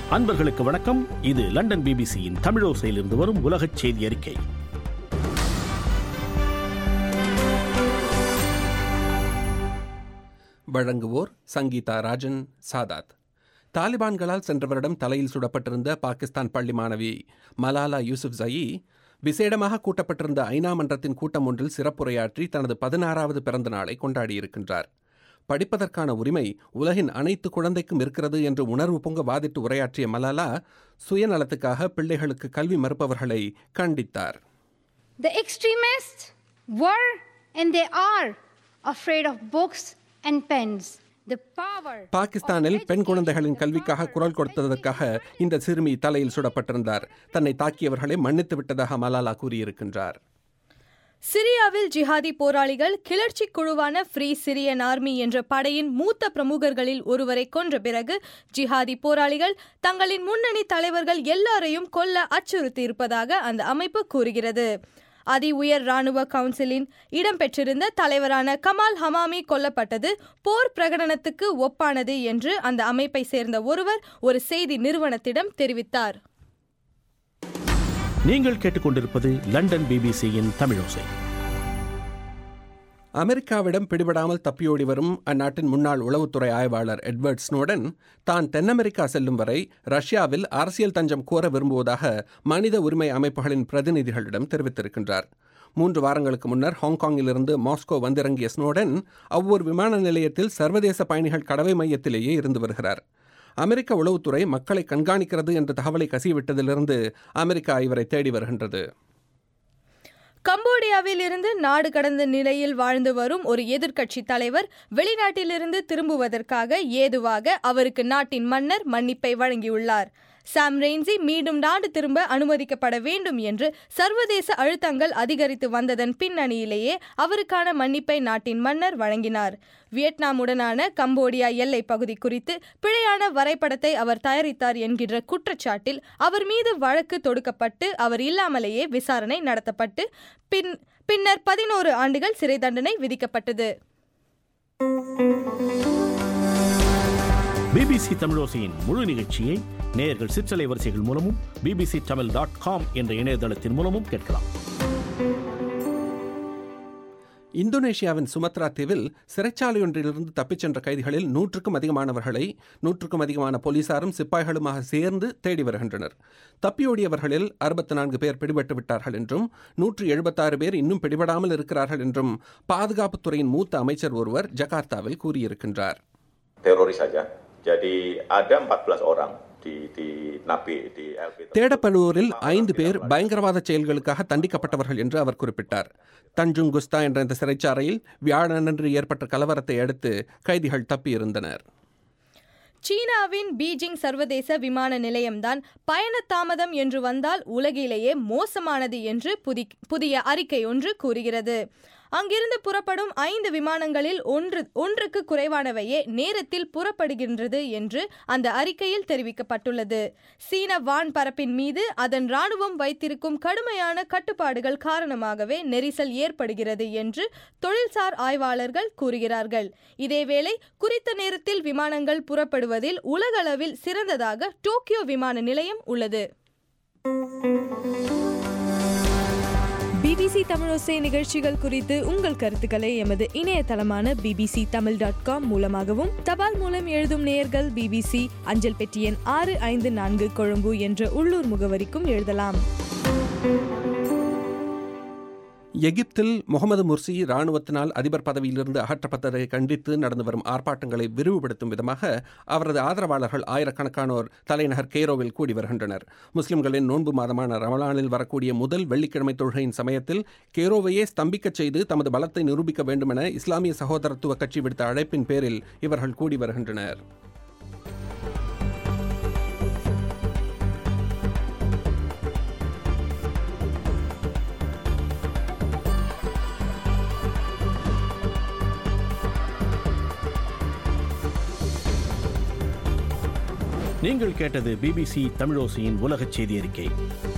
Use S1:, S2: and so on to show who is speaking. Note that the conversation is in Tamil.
S1: அன்பர்களுக்கு வணக்கம் இது லண்டன் பிபிசியின் தமிழோசையிலிருந்து வரும் உலகச் செய்தி அறிக்கை
S2: வழங்குவோர் சங்கீதா ராஜன் சாதாத் தாலிபான்களால் சென்ற வருடம் தலையில் சுடப்பட்டிருந்த பாகிஸ்தான் பள்ளி மாணவி மலாலா யூசுப் ஜயி விசேடமாக கூட்டப்பட்டிருந்த ஐநா மன்றத்தின் கூட்டம் ஒன்றில் சிறப்புரையாற்றி தனது பதினாறாவது பிறந்த நாளை கொண்டாடியிருக்கின்றார் படிப்பதற்கான உரிமை உலகின் அனைத்து குழந்தைக்கும் இருக்கிறது என்று உணர்வு பொங்க வாதிட்டு உரையாற்றிய மலாலா சுயநலத்துக்காக பிள்ளைகளுக்கு கல்வி மறுப்பவர்களை கண்டித்தார்
S3: The extremists were and they are afraid of books and pens. The power.
S2: பாகிஸ்தானில்
S3: of
S2: பெண் குழந்தைகளின்
S3: education,
S2: கல்விக்காக
S3: the
S2: குரல்
S3: power of
S2: கொடுத்ததற்காக
S3: education.
S2: இந்த சிறுமி தலையில் சுடப்பட்டிருந்தார் தன்னை தாக்கியவர்களை மன்னித்து விட்டதாக மலாலா கூறியிருக்கின்றார்
S4: சிரியாவில் ஜிஹாதி போராளிகள் கிளர்ச்சி குழுவான ஃப்ரீ சிரியன் ஆர்மி என்ற படையின் மூத்த பிரமுகர்களில் ஒருவரை கொன்ற பிறகு ஜிஹாதி போராளிகள் தங்களின் முன்னணி தலைவர்கள் எல்லாரையும் கொல்ல அச்சுறுத்தியிருப்பதாக அந்த அமைப்பு கூறுகிறது அதி உயர் ராணுவ கவுன்சிலின் இடம்பெற்றிருந்த தலைவரான கமால் ஹமாமி கொல்லப்பட்டது போர் பிரகடனத்துக்கு ஒப்பானது என்று அந்த அமைப்பை சேர்ந்த ஒருவர் ஒரு செய்தி நிறுவனத்திடம் தெரிவித்தார்
S1: நீங்கள் கேட்டுக்கொண்டிருப்பது லண்டன் பிபிசியின் தமிழோசை
S2: அமெரிக்காவிடம் பிடிபடாமல் தப்பியோடி வரும் அந்நாட்டின் முன்னாள் உளவுத்துறை ஆய்வாளர் எட்வர்ட் ஸ்னோடன் தான் தென் அமெரிக்கா செல்லும் வரை ரஷ்யாவில் அரசியல் தஞ்சம் கோர விரும்புவதாக மனித உரிமை அமைப்புகளின் பிரதிநிதிகளிடம் தெரிவித்திருக்கின்றார் மூன்று வாரங்களுக்கு முன்னர் ஹாங்காங்கிலிருந்து மாஸ்கோ வந்திறங்கிய ஸ்னோடன் அவ்வொரு விமான நிலையத்தில் சர்வதேச பயணிகள் கடவை மையத்திலேயே இருந்து வருகிறார் அமெரிக்க உளவுத்துறை மக்களை கண்காணிக்கிறது என்ற தகவலை கசிவிட்டதிலிருந்து அமெரிக்கா இவரை தேடி வருகின்றது
S4: கம்போடியாவில் இருந்து நாடு கடந்த நிலையில் வாழ்ந்து வரும் ஒரு எதிர்க்கட்சி தலைவர் வெளிநாட்டிலிருந்து திரும்புவதற்காக ஏதுவாக அவருக்கு நாட்டின் மன்னர் மன்னிப்பை வழங்கியுள்ளார் சாம் ரெய்ன்சி மீண்டும் நாடு திரும்ப அனுமதிக்கப்பட வேண்டும் என்று சர்வதேச அழுத்தங்கள் அதிகரித்து வந்ததன் பின்னணியிலேயே அவருக்கான மன்னிப்பை நாட்டின் மன்னர் வழங்கினார் வியட்நாமுடனான கம்போடியா எல்லை பகுதி குறித்து பிழையான வரைபடத்தை அவர் தயாரித்தார் என்கின்ற குற்றச்சாட்டில் அவர் மீது வழக்கு தொடுக்கப்பட்டு அவர் இல்லாமலேயே விசாரணை நடத்தப்பட்டு பின் பின்னர் பதினோரு ஆண்டுகள் சிறை தண்டனை விதிக்கப்பட்டது
S1: பிபிசி தமிழோசையின் முழு நிகழ்ச்சியை நேயர்கள் சிற்றலை வரிசைகள் மூலமும் பிபிசி தமிழ் டாட் காம் என்ற இணையதளத்தின் மூலமும் கேட்கலாம்
S2: இந்தோனேஷியாவின் சுமத்ரா தீவில் சிறைச்சாலை ஒன்றிலிருந்து தப்பிச் சென்ற கைதிகளில் நூற்றுக்கும் அதிகமானவர்களை நூற்றுக்கும் அதிகமான போலீசாரும் சிப்பாய்களுமாக சேர்ந்து தேடி வருகின்றனர் தப்பியோடியவர்களில் அறுபத்தி நான்கு பேர் பிடிபட்டு விட்டார்கள் என்றும் நூற்று எழுபத்தாறு பேர் இன்னும் பிடிபடாமல் இருக்கிறார்கள் என்றும் பாதுகாப்புத்துறையின் மூத்த அமைச்சர் ஒருவர் ஜகார்த்தாவில் கூறியிருக்கின்றார்
S5: teroris saja. Jadi ada 14 orang di di napi di LP.
S2: தேடப்படுவோரில் ஐந்து பேர் பயங்கரவாத செயல்களுக்காக தண்டிக்கப்பட்டவர்கள் என்று அவர் குறிப்பிட்டார் தஞ்சுங் குஸ்தா என்ற இந்த சிறைச்சாலையில் வியாழனன்று ஏற்பட்ட கலவரத்தை அடுத்து கைதிகள் தப்பியிருந்தனர்
S4: சீனாவின் பீஜிங் சர்வதேச விமான நிலையம்தான் பயண தாமதம் என்று வந்தால் உலகிலேயே மோசமானது என்று புதி- புதிய அறிக்கை ஒன்று கூறுகிறது அங்கிருந்து புறப்படும் ஐந்து விமானங்களில் ஒன்று ஒன்றுக்கு குறைவானவையே நேரத்தில் புறப்படுகின்றது என்று அந்த அறிக்கையில் தெரிவிக்கப்பட்டுள்ளது சீன வான் பரப்பின் மீது அதன் ராணுவம் வைத்திருக்கும் கடுமையான கட்டுப்பாடுகள் காரணமாகவே நெரிசல் ஏற்படுகிறது என்று தொழில்சார் ஆய்வாளர்கள் கூறுகிறார்கள் இதேவேளை குறித்த நேரத்தில் விமானங்கள் புறப்படுவதில் உலகளவில் சிறந்ததாக டோக்கியோ விமான நிலையம் உள்ளது பிபிசி தமிழோசை நிகழ்ச்சிகள் குறித்து உங்கள் கருத்துக்களை எமது இணையதளமான பிபிசி தமிழ் டாட் காம் மூலமாகவும் தபால் மூலம் எழுதும் நேயர்கள் பிபிசி அஞ்சல் பெட்டி எண் ஆறு ஐந்து நான்கு கொழும்பு என்ற உள்ளூர் முகவரிக்கும் எழுதலாம்
S2: எகிப்தில் முகமது முர்சி ராணுவத்தினால் அதிபர் பதவியிலிருந்து அகற்றப்பட்டதை கண்டித்து நடந்து வரும் ஆர்ப்பாட்டங்களை விரிவுபடுத்தும் விதமாக அவரது ஆதரவாளர்கள் ஆயிரக்கணக்கானோர் தலைநகர் கெய்ரோவில் கூடி வருகின்றனர் முஸ்லிம்களின் நோன்பு மாதமான ரமலானில் வரக்கூடிய முதல் வெள்ளிக்கிழமை தொழுகையின் சமயத்தில் கெய்ரோவையே ஸ்தம்பிக்கச் செய்து தமது பலத்தை நிரூபிக்க வேண்டுமென இஸ்லாமிய சகோதரத்துவ கட்சி விடுத்த அழைப்பின் பேரில் இவர்கள் கூடி வருகின்றனர்
S1: நீங்கள் கேட்டது பிபிசி தமிழோசையின் உலகச் செய்தி அறிக்கை